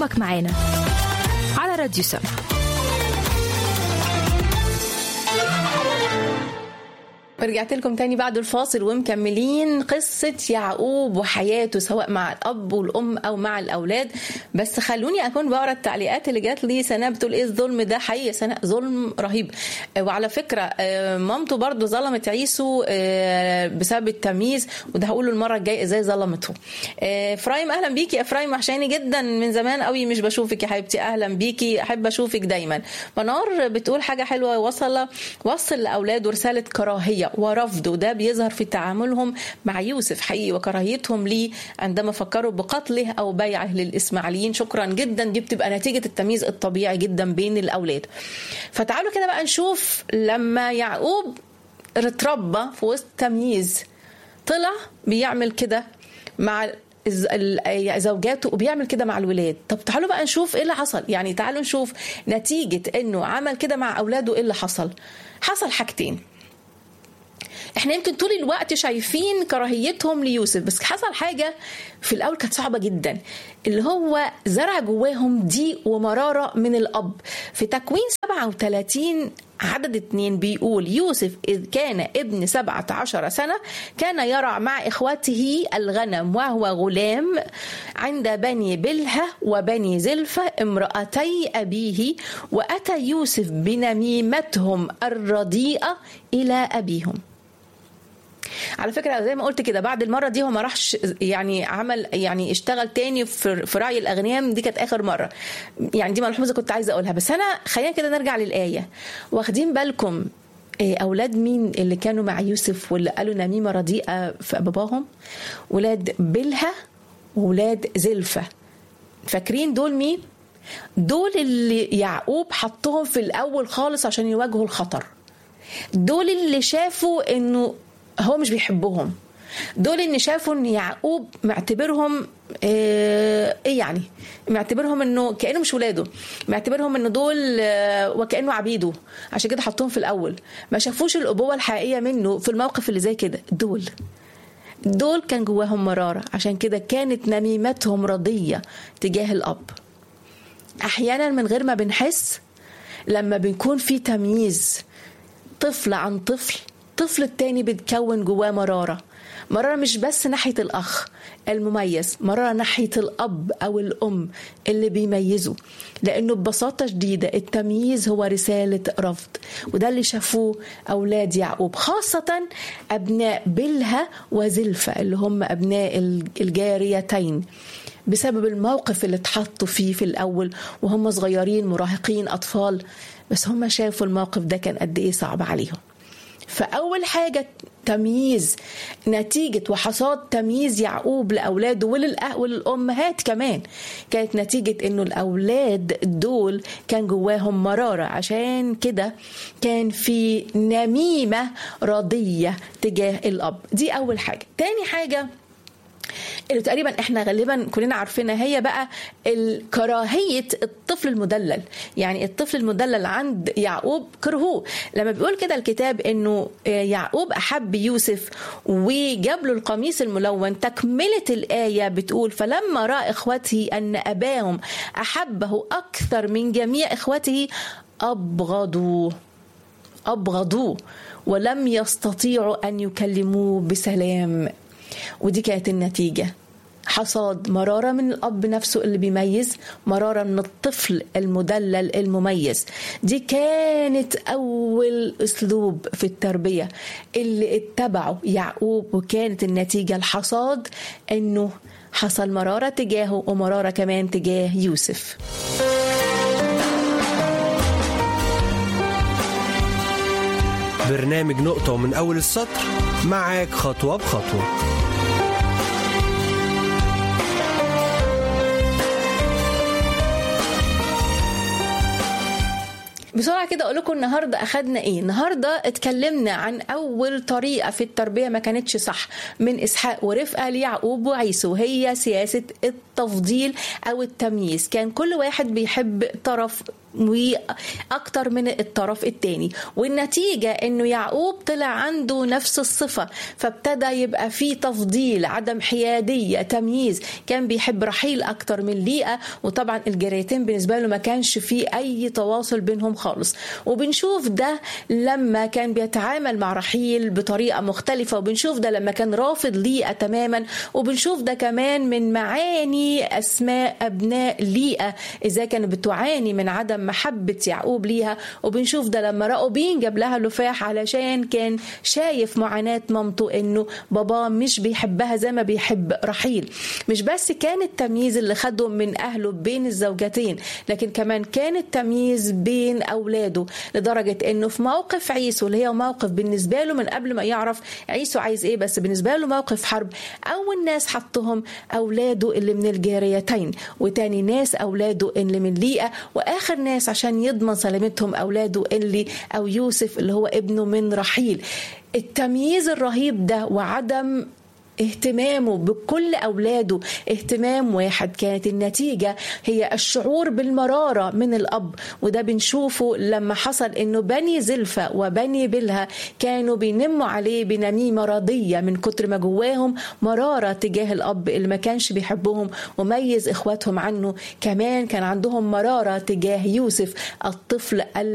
ضيوفك معانا على راديو سما رجعت لكم تاني بعد الفاصل ومكملين قصة يعقوب وحياته سواء مع الأب والأم أو مع الأولاد بس خلوني أكون بقرا التعليقات اللي جات لي سناء بتقول إيه الظلم ده حقيقي سناء ظلم رهيب وعلى فكرة مامته برضو ظلمت عيسو بسبب التمييز وده هقوله المرة الجاية إزاي ظلمته إفرايم أهلا بيكي إفرايم وحشاني جدا من زمان قوي مش بشوفك يا حبيبتي أهلا بيكي أحب أشوفك دايما منار بتقول حاجة حلوة وصل وصل لأولاده رسالة كراهية ورفض وده بيظهر في تعاملهم مع يوسف حقيقي وكراهيتهم ليه عندما فكروا بقتله او بيعه للاسماعيليين شكرا جدا دي بتبقى نتيجه التمييز الطبيعي جدا بين الاولاد فتعالوا كده بقى نشوف لما يعقوب اتربى في وسط تمييز طلع بيعمل كده مع زوجاته وبيعمل كده مع الولاد طب تعالوا بقى نشوف ايه اللي حصل يعني تعالوا نشوف نتيجه انه عمل كده مع اولاده ايه اللي حصل حصل حاجتين احنا يمكن طول الوقت شايفين كراهيتهم ليوسف بس حصل حاجة في الأول كانت صعبة جدا اللي هو زرع جواهم ضيق ومرارة من الأب في تكوين 37 عدد اتنين بيقول يوسف إذ كان ابن سبعة عشر سنة كان يرع مع إخوته الغنم وهو غلام عند بني بلهة وبني زلفة امرأتي أبيه وأتى يوسف بنميمتهم الرديئة إلى أبيهم على فكره زي ما قلت كده بعد المره دي هو ما راحش يعني عمل يعني اشتغل تاني في, في راعي الاغنيام دي كانت اخر مره يعني دي ملحوظه كنت عايزه اقولها بس انا خلينا كده نرجع للايه واخدين بالكم اولاد مين اللي كانوا مع يوسف واللي قالوا نميمه رديئه في باباهم ولاد بلهه وولاد زلفه فاكرين دول مين دول اللي يعقوب حطهم في الاول خالص عشان يواجهوا الخطر دول اللي شافوا انه هو مش بيحبهم دول ان شافوا ان يعقوب معتبرهم ايه يعني معتبرهم انه كانه مش ولاده معتبرهم انه دول وكانه عبيده عشان كده حطهم في الاول ما شافوش الابوه الحقيقيه منه في الموقف اللي زي كده دول دول كان جواهم مراره عشان كده كانت نميمتهم رضيه تجاه الاب احيانا من غير ما بنحس لما بنكون في تمييز طفل عن طفل الطفل التاني بتكون جواه مرارة مرارة مش بس ناحية الأخ المميز مرارة ناحية الأب أو الأم اللي بيميزوا لأنه ببساطة شديدة التمييز هو رسالة رفض وده اللي شافوه أولاد يعقوب خاصة أبناء بلهة وزلفة اللي هم أبناء الجاريتين بسبب الموقف اللي اتحطوا فيه في الأول وهم صغيرين مراهقين أطفال بس هم شافوا الموقف ده كان قد إيه صعب عليهم فأول حاجة تمييز نتيجة وحصاد تمييز يعقوب لأولاده وللأمهات كمان كانت نتيجة إنه الأولاد دول كان جواهم مرارة عشان كده كان في نميمة رضية تجاه الأب دي أول حاجة تاني حاجة اللي تقريبا احنا غالبا كلنا عارفينها هي بقى كراهيه الطفل المدلل يعني الطفل المدلل عند يعقوب كرهوه لما بيقول كده الكتاب انه يعقوب احب يوسف وجاب له القميص الملون تكمله الايه بتقول فلما راى اخوته ان اباهم احبه اكثر من جميع اخوته ابغضوه ابغضوه ولم يستطيعوا ان يكلموه بسلام ودي كانت النتيجة حصاد مرارة من الأب نفسه اللي بيميز مرارة من الطفل المدلل المميز دي كانت أول أسلوب في التربية اللي اتبعه يعقوب وكانت النتيجة الحصاد أنه حصل مرارة تجاهه ومرارة كمان تجاه يوسف برنامج نقطة ومن أول السطر معاك خطوة بخطوة بسرعه بسرعه كده اقول لكم النهارده اخدنا ايه النهارده اتكلمنا عن اول طريقه في التربيه ما كانتش صح من اسحاق ورفقه ليعقوب وعيسو وهي سياسه التفضيل او التمييز كان كل واحد بيحب طرف واكتر من الطرف الثاني والنتيجه انه يعقوب طلع عنده نفس الصفه فابتدى يبقى في تفضيل عدم حياديه تمييز كان بيحب رحيل اكتر من ليئه وطبعا الجريتين بالنسبه له ما كانش في اي تواصل بينهم خالص وبنشوف ده لما كان بيتعامل مع رحيل بطريقه مختلفه وبنشوف ده لما كان رافض ليئه تماما وبنشوف ده كمان من معاني اسماء ابناء ليئه اذا كانت بتعاني من عدم محبة يعقوب ليها وبنشوف ده لما راؤوبين جاب لها لفاح علشان كان شايف معاناة مامته انه باباه مش بيحبها زي ما بيحب رحيل مش بس كان التمييز اللي خده من اهله بين الزوجتين لكن كمان كان التمييز بين اولاده لدرجة انه في موقف عيسو اللي هي موقف بالنسبة له من قبل ما يعرف عيسو عايز ايه بس بالنسبة له موقف حرب اول ناس حطهم اولاده اللي من الجاريتين وتاني ناس اولاده اللي من ليئة واخر ناس الناس عشان يضمن سلامتهم اولاده اللي او يوسف اللي هو ابنه من رحيل التمييز الرهيب ده وعدم اهتمامه بكل اولاده اهتمام واحد كانت النتيجه هي الشعور بالمراره من الاب وده بنشوفه لما حصل انه بني زلفة وبني بلها كانوا بينموا عليه بنميمه رضيه من كتر ما جواهم مراره تجاه الاب اللي ما كانش بيحبهم وميز اخواتهم عنه كمان كان عندهم مراره تجاه يوسف الطفل